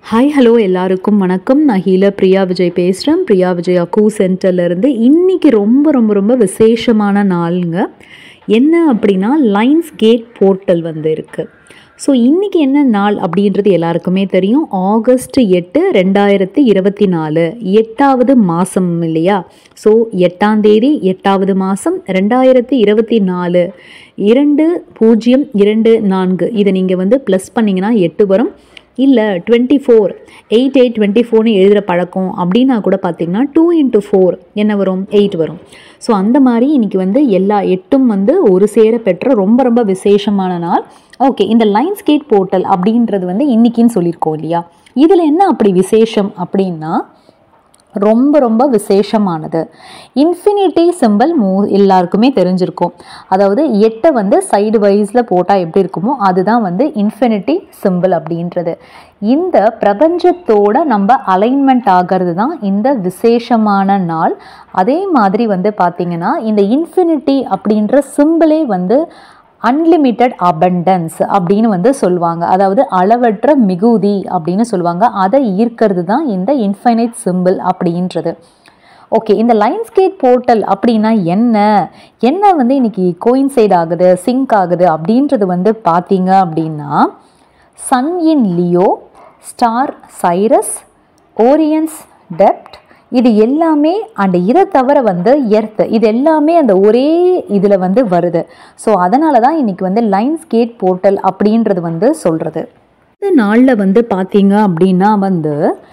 hi hello எல்லாருக்கும் வணக்கம் நான் ஹீலர் பிரியா விஜய் பேசுகிறேன் பிரியா விஜய் அக்கூ சென்டர்லேருந்து இன்றைக்கி ரொம்ப ரொம்ப ரொம்ப விசேஷமான நாளுங்க என்ன அப்படின்னா லைன்ஸ் கேட் போர்ட்டல் வந்து இருக்குது ஸோ இன்றைக்கி என்ன நாள் அப்படின்றது எல்லாருக்குமே தெரியும் ஆகஸ்ட் எட்டு ரெண்டாயிரத்தி இருபத்தி நாலு எட்டாவது மாதம் இல்லையா ஸோ எட்டாம் தேதி எட்டாவது மாதம் ரெண்டாயிரத்தி இருபத்தி நாலு இரண்டு பூஜ்ஜியம் இரண்டு நான்கு இதை நீங்கள் வந்து ப்ளஸ் பண்ணிங்கன்னா எட்டு வரும் இல்லை twenty four eight eight twenty ஃபோர்னு எழுதுகிற பழக்கம் அப்படின்னா கூட பார்த்தீங்கன்னா டூ இன்ட்டு ஃபோர் என்ன வரும் எயிட் வரும் ஸோ அந்த மாதிரி இன்றைக்கி வந்து எல்லா எட்டும் வந்து ஒரு சேர பெற்ற ரொம்ப ரொம்ப விசேஷமான நாள் ஓகே இந்த லைன்ஸ் கேட் போர்ட்டல் அப்படின்றது வந்து இன்றைக்கின்னு சொல்லியிருக்கோம் இல்லையா இதில் என்ன அப்படி விசேஷம் அப்படின்னா ரொம்ப ரொம்ப விசேஷமானது இன்ஃபினிட்டி சிம்பிள் மூ எல்லாருக்குமே தெரிஞ்சிருக்கும் அதாவது எட்டை வந்து சைடு வைஸில் போட்டால் எப்படி இருக்குமோ அதுதான் வந்து இன்ஃபினிட்டி சிம்பிள் அப்படின்றது இந்த பிரபஞ்சத்தோட நம்ம அலைன்மெண்ட் ஆகிறது தான் இந்த விசேஷமான நாள் அதே மாதிரி வந்து பார்த்திங்கன்னா இந்த இன்ஃபினிட்டி அப்படின்ற சிம்பிளே வந்து அன்லிமிட்டெட் அபண்டன்ஸ் அப்படின்னு வந்து சொல்லுவாங்க அதாவது அளவற்ற மிகுதி அப்படின்னு சொல்லுவாங்க அதை ஈர்க்கிறது தான் இந்த இன்ஃபைனைட் சிம்பிள் அப்படின்றது ஓகே இந்த லைன்ஸ்கேட் போர்ட்டல் அப்படின்னா என்ன என்ன வந்து இன்னைக்கு கோயின்சைட் ஆகுது சிங்க் ஆகுது அப்படின்றது வந்து பார்த்தீங்க அப்படின்னா sun in Leo star Sirius Orion's டெப்ட் இது எல்லாமே அந்த இதை தவிர வந்து எர்த் இது எல்லாமே அந்த ஒரே இதில் வந்து வருது ஸோ அதனால தான் இன்றைக்கி வந்து லைன்ஸ் கேட் போர்ட்டல் அப்படின்றது வந்து சொல்கிறது இந்த நாளில் வந்து பார்த்தீங்க அப்படின்னா வந்து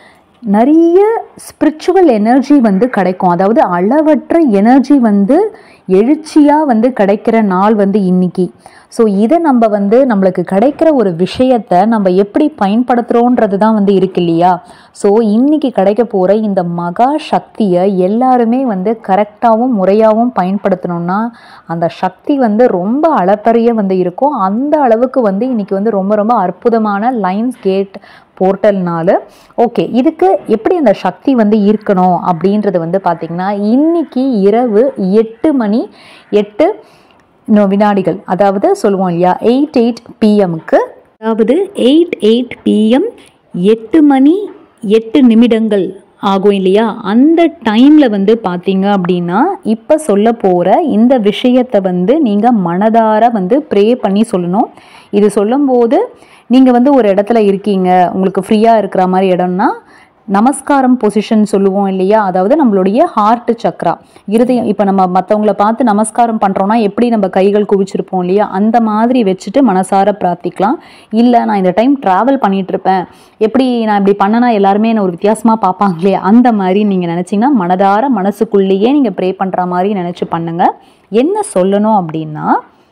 நிறைய ஸ்பிரிச்சுவல் எனர்ஜி வந்து கிடைக்கும் அதாவது அளவற்ற எனர்ஜி வந்து எழுச்சியாக வந்து கிடைக்கிற நாள் வந்து இன்னைக்கு ஸோ இதை நம்ம வந்து நம்மளுக்கு கிடைக்கிற ஒரு விஷயத்தை நம்ம எப்படி பயன்படுத்துகிறோன்றது தான் வந்து இருக்கு இல்லையா ஸோ இன்னைக்கு கிடைக்க போகிற இந்த மகா சக்தியை எல்லாருமே வந்து கரெக்டாகவும் முறையாகவும் பயன்படுத்தணும்னா அந்த சக்தி வந்து ரொம்ப அளப்பரிய வந்து இருக்கும் அந்த அளவுக்கு வந்து இன்னைக்கு வந்து ரொம்ப ரொம்ப அற்புதமான லைன்ஸ் கேட் போர்ட்டல்னால ஓகே இதுக்கு எப்படி அந்த சக்தி வந்து ஈர்க்கணும் அப்படின்றது வந்து பார்த்திங்கன்னா இன்னைக்கு இரவு எட்டு மணி எட்டு வினாடிகள் அதாவது சொல்லுவோம் இல்லையா எயிட் எயிட் பிஎம்க்கு அதாவது எயிட் எயிட் பிஎம் எட்டு மணி எட்டு நிமிடங்கள் ஆகும் இல்லையா அந்த டைமில் வந்து பார்த்தீங்க அப்படின்னா இப்போ சொல்ல போகிற இந்த விஷயத்தை வந்து நீங்கள் மனதார வந்து ப்ரே பண்ணி சொல்லணும் இது சொல்லும்போது நீங்கள் வந்து ஒரு இடத்துல இருக்கீங்க உங்களுக்கு ஃப்ரீயாக இருக்கிற மாதிரி இடம்னா நமஸ்காரம் பொசிஷன் சொல்லுவோம் இல்லையா அதாவது நம்மளுடைய ஹார்ட் சக்ரா இருதயம் இப்போ நம்ம மற்றவங்கள பார்த்து நமஸ்காரம் பண்ணுறோன்னா எப்படி நம்ம கைகள் குவிச்சிருப்போம் இல்லையா அந்த மாதிரி வச்சுட்டு மனசார பிரார்த்திக்கலாம் இல்லை நான் இந்த டைம் ட்ராவல் பண்ணிகிட்ருப்பேன் எப்படி நான் இப்படி பண்ணனா எல்லாருமே என்னை ஒரு வித்தியாசமாக பார்ப்பாங்களே அந்த மாதிரி நீங்கள் நினச்சிங்கன்னா மனதார மனசுக்குள்ளேயே நீங்கள் ப்ரே பண்ணுற மாதிரி நினச்சி பண்ணுங்கள் என்ன சொல்லணும் அப்படின்னா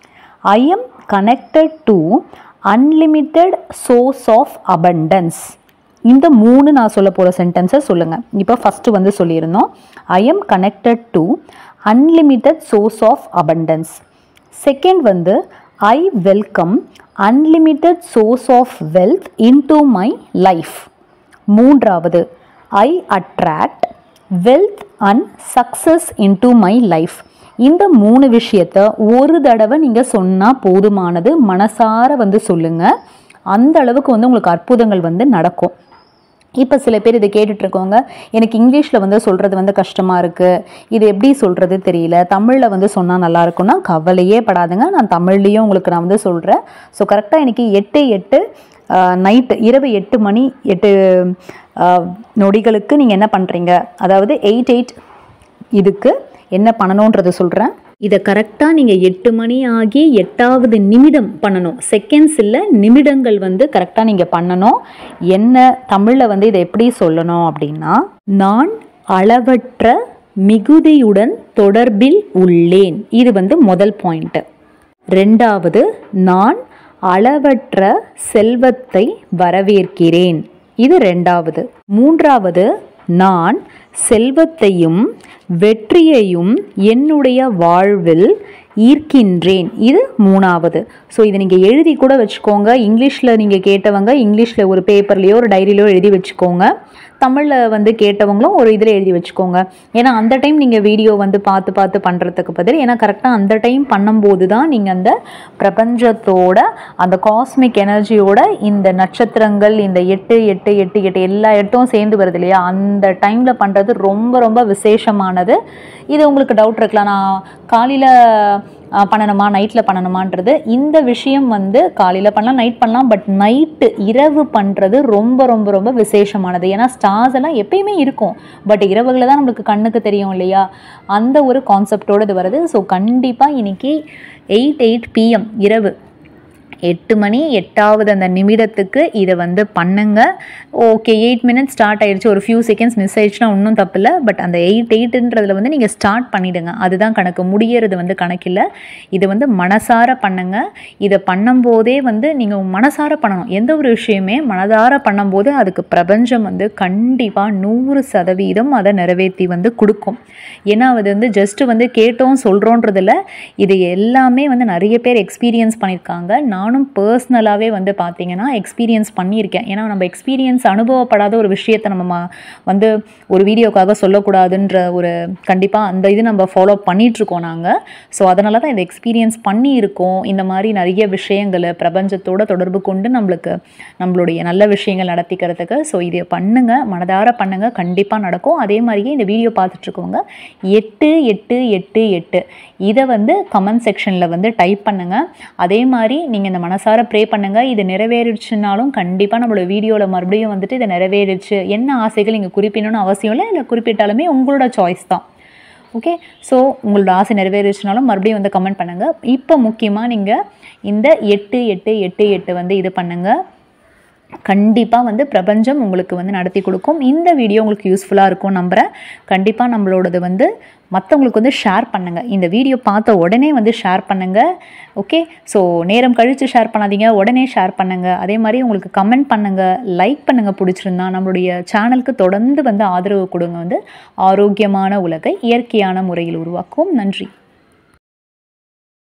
I am connected to unlimited source of abundance இந்த மூணு நான் சொல்ல போகிற சென்டென்ஸை சொல்லுங்கள் இப்போ ஃபஸ்ட்டு வந்து சொல்லியிருந்தோம் I am connected to unlimited source of abundance second வந்து I welcome unlimited source of wealth into my life மூன்றாவது I attract wealth and success into my life இந்த மூணு விஷயத்த ஒரு தடவை நீங்கள் சொன்னால் போதுமானது மனசார வந்து சொல்லுங்கள் அந்த அளவுக்கு வந்து உங்களுக்கு அற்புதங்கள் வந்து நடக்கும் இப்போ சில பேர் இதை கேட்டுட்ருக்கவங்க எனக்கு இங்கிலீஷில் வந்து சொல்கிறது வந்து கஷ்டமாக இருக்குது இது எப்படி சொல்கிறது தெரியல தமிழில் வந்து சொன்னால் நல்லா இருக்கும்னா கவலையே படாதுங்க நான் தமிழ்லேயும் உங்களுக்கு நான் வந்து சொல்கிறேன் ஸோ கரெக்டாக எனக்கு எட்டு எட்டு நைட்டு இரவு எட்டு மணி எட்டு நொடிகளுக்கு நீங்கள் என்ன பண்ணுறீங்க அதாவது எயிட் எயிட் இதுக்கு என்ன பண்ணணுன்றதை சொல்கிறேன் இதை கரெக்டாக நீங்கள் எட்டு மணி ஆகி எட்டாவது நிமிடம் பண்ணணும் செகண்ட்ஸ் இல்லை நிமிடங்கள் வந்து கரெக்டாக நீங்கள் பண்ணணும் என்ன தமிழில் வந்து இதை எப்படி சொல்லணும் அப்படின்னா நான் அளவற்ற மிகுதியுடன் தொடர்பில் உள்ளேன் இது வந்து முதல் பாயிண்ட்டு ரெண்டாவது நான் அளவற்ற செல்வத்தை வரவேற்கிறேன் இது ரெண்டாவது மூன்றாவது நான் செல்வத்தையும் வெற்றியையும் என்னுடைய வாழ்வில் ஈர்க்கின்றேன் இது மூணாவது ஸோ இதை நீங்கள் எழுதி கூட வச்சுக்கோங்க இங்கிலீஷில் நீங்கள் கேட்டவங்க இங்கிலீஷில் ஒரு பேப்பர்லேயோ ஒரு டைரியிலையோ எழுதி வச்சுக்கோங்க தமிழில் வந்து கேட்டவங்களும் ஒரு இதில் எழுதி வச்சுக்கோங்க ஏன்னா அந்த டைம் நீங்கள் வீடியோ வந்து பார்த்து பார்த்து பண்ணுறதுக்கு பதில் ஏன்னா கரெக்டாக அந்த டைம் பண்ணும்போது தான் நீங்கள் அந்த பிரபஞ்சத்தோட அந்த காஸ்மிக் எனர்ஜியோட இந்த நட்சத்திரங்கள் இந்த எட்டு எட்டு எட்டு எட்டு எல்லா எட்டும் சேர்ந்து வருது இல்லையா அந்த டைமில் பண்ணுறது ரொம்ப ரொம்ப விசேஷமானது இது உங்களுக்கு டவுட் இருக்கலாம் நான் காலையில் பண்ணணுமா நைட்டில் பண்ணணுமான்றது இந்த விஷயம் வந்து காலையில் பண்ணலாம் நைட் பண்ணலாம் பட் நைட்டு இரவு பண்ணுறது ரொம்ப ரொம்ப ரொம்ப விசேஷமானது ஏன்னா ஸ்டார்ஸ் எல்லாம் எப்பயுமே இருக்கும் பட் இரவுகளில் தான் நம்மளுக்கு கண்ணுக்கு தெரியும் இல்லையா அந்த ஒரு கான்செப்டோடு இது வருது ஸோ கண்டிப்பாக இன்னைக்கு எயிட் எயிட் பிஎம் இரவு எட்டு மணி எட்டாவது அந்த நிமிடத்துக்கு இதை வந்து பண்ணுங்க ஓகே எயிட் மினிட்ஸ் ஸ்டார்ட் ஆயிடுச்சு ஒரு ஃபியூ செகண்ட்ஸ் மிஸ் ஆயிடுச்சுன்னா ஒன்றும் தப்பில்லை பட் அந்த எயிட் எயிட்டுன்றதுல வந்து நீங்கள் ஸ்டார்ட் பண்ணிடுங்க அதுதான் கணக்கு முடியறது வந்து கணக்கில்லை இது வந்து மனசார பண்ணுங்க இதை பண்ணும்போதே வந்து நீங்கள் மனசார பண்ணணும் எந்த ஒரு விஷயமே மனதார பண்ணும்போது அதுக்கு பிரபஞ்சம் வந்து கண்டிப்பாக நூறு சதவீதம் அதை நிறைவேற்றி வந்து கொடுக்கும் ஏன்னா அது வந்து ஜஸ்ட்டு வந்து கேட்டோம் சொல்கிறோன்றதில் இது எல்லாமே வந்து நிறைய பேர் எக்ஸ்பீரியன்ஸ் பண்ணியிருக்காங்க நானும் பர்சனலாகவே வந்து பார்த்தீங்கன்னா எக்ஸ்பீரியன்ஸ் பண்ணியிருக்கேன் ஏன்னா நம்ம எக்ஸ்பீரியன்ஸ் அனுபவப்படாத ஒரு விஷயத்தை நம்ம ம- வந்து ஒரு வீடியோக்காக சொல்லக்கூடாதுன்ற ஒரு கண்டிப்பாக அந்த இது நம்ம ஃபாலோ பண்ணிகிட்ருக்கோம் நாங்கள் ஸோ அதனால தான் இதை எக்ஸ்பீரியன்ஸ் பண்ணியிருக்கோம் இந்த மாதிரி நிறைய விஷயங்களை பிரபஞ்சத்தோட தொடர்பு கொண்டு நம்மளுக்கு நம்மளுடைய நல்ல விஷயங்கள் நடத்திக்கிறதுக்கு ஸோ இதை பண்ணுங்க மனதார பண்ணுங்க கண்டிப்பாக நடக்கும் அதே மாதிரியே இந்த வீடியோ பார்த்துட்ருக்கவங்க எட்டு எட்டு எட்டு எட்டு இதை வந்து கமெண்ட் செக்ஷனில் வந்து டைப் பண்ணுங்க அதே மாதிரி நீங்கள் இந்த மனசார ப்ரே பண்ணுங்க இது நிறைவேறிடுச்சுனாலும் கண்டிப்பாக நம்மளோட வீடியோவில் மறுபடியும் வந்துட்டு இது நிறைவேறிடுச்சு என்ன ஆசைகள் நீங்கள் குறிப்பிடணும்னு அவசியம் இல்லை இல்லை குறிப்பிட்டாலுமே உங்களோட சாய்ஸ் தான் ஓகே ஸோ உங்களோட ஆசை நிறைவேறிச்சுனாலும் மறுபடியும் வந்து கமெண்ட் பண்ணுங்கள் இப்போ முக்கியமாக நீங்கள் இந்த எட்டு எட்டு எட்டு எட்டு வந்து இது பண்ணுங்கள் கண்டிப்பாக வந்து பிரபஞ்சம் உங்களுக்கு வந்து நடத்தி கொடுக்கும் இந்த வீடியோ உங்களுக்கு யூஸ்ஃபுல்லாக இருக்கும் நம்புகிறேன் கண்டிப்பாக நம்மளோடது வந்து மற்றவங்களுக்கு வந்து ஷேர் பண்ணுங்கள் இந்த வீடியோ பார்த்த உடனே வந்து ஷேர் பண்ணுங்கள் ஓகே ஸோ நேரம் கழித்து ஷேர் பண்ணாதீங்க உடனே ஷேர் பண்ணுங்கள் அதே மாதிரி உங்களுக்கு கமெண்ட் பண்ணுங்கள் லைக் பண்ணுங்கள் பிடிச்சிருந்தா நம்மளுடைய சேனலுக்கு தொடர்ந்து வந்து ஆதரவு கொடுங்க வந்து ஆரோக்கியமான உலகை இயற்கையான முறையில் உருவாக்குவோம் நன்றி